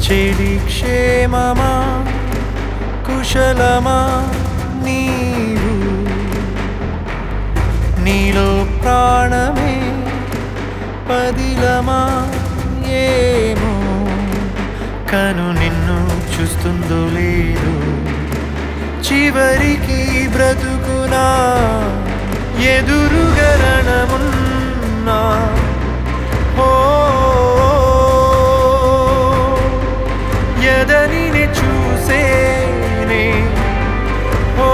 చెడి క్షేమమా కుశలమా నీవు నీలో ప్రాణమే పదిలమా ఏమో కను నిన్ను చూస్తుందో లేదు చివరికి బ్రతుకునా ఎదురుగరణమున్నా ఓ ఎదనిని చూసేనే ఓ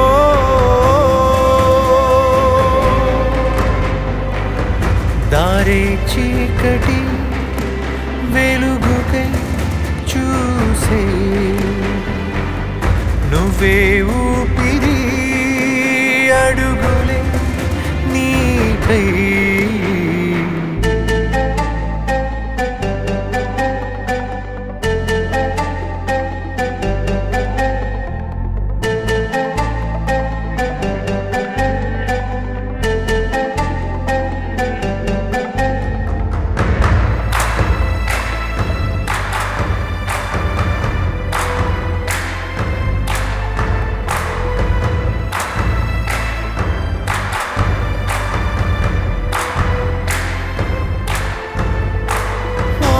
దారే చీకటి వెలుగుకై చూసే నువ్వే ఊపిరి అడుగులే నీకై ఓ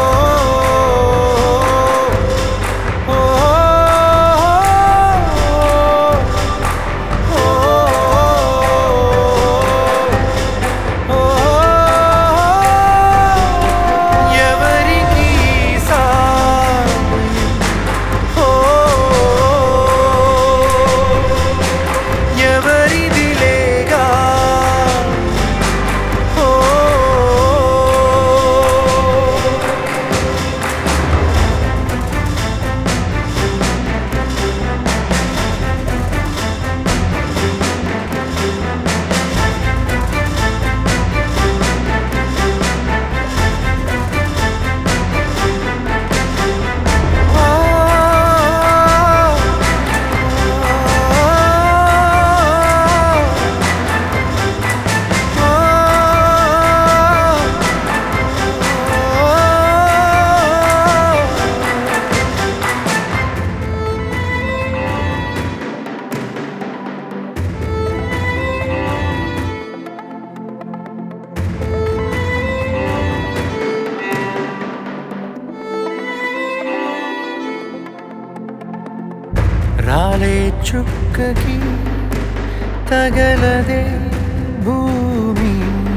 ఓ ఎవరికి సాయం ఓ ఎవరిది లేగా ఓ రాలే చుక్కకి తగలదే భూమి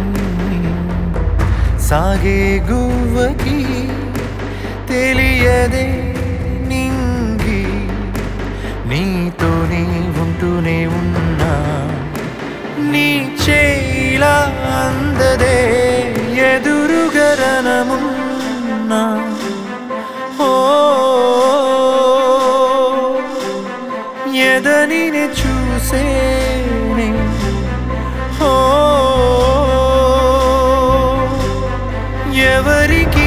సాగే గువ్వకి తెలియదే నింగి నీతోనే ఉంటూనే ఉన్నా నీ చేలా అందదే ఎదురుగరణమున్నా ఓ ఎదనిని చూసేనే ఓ ఎవరికి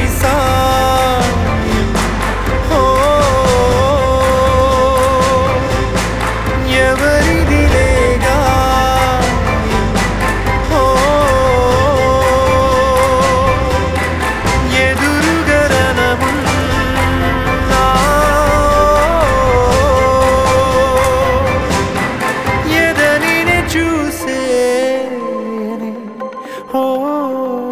సాయం ఓ ఎవరిది లేగా ఓ ఎదురుగరణమున్నా ఎదనిని చూసేనే ఓ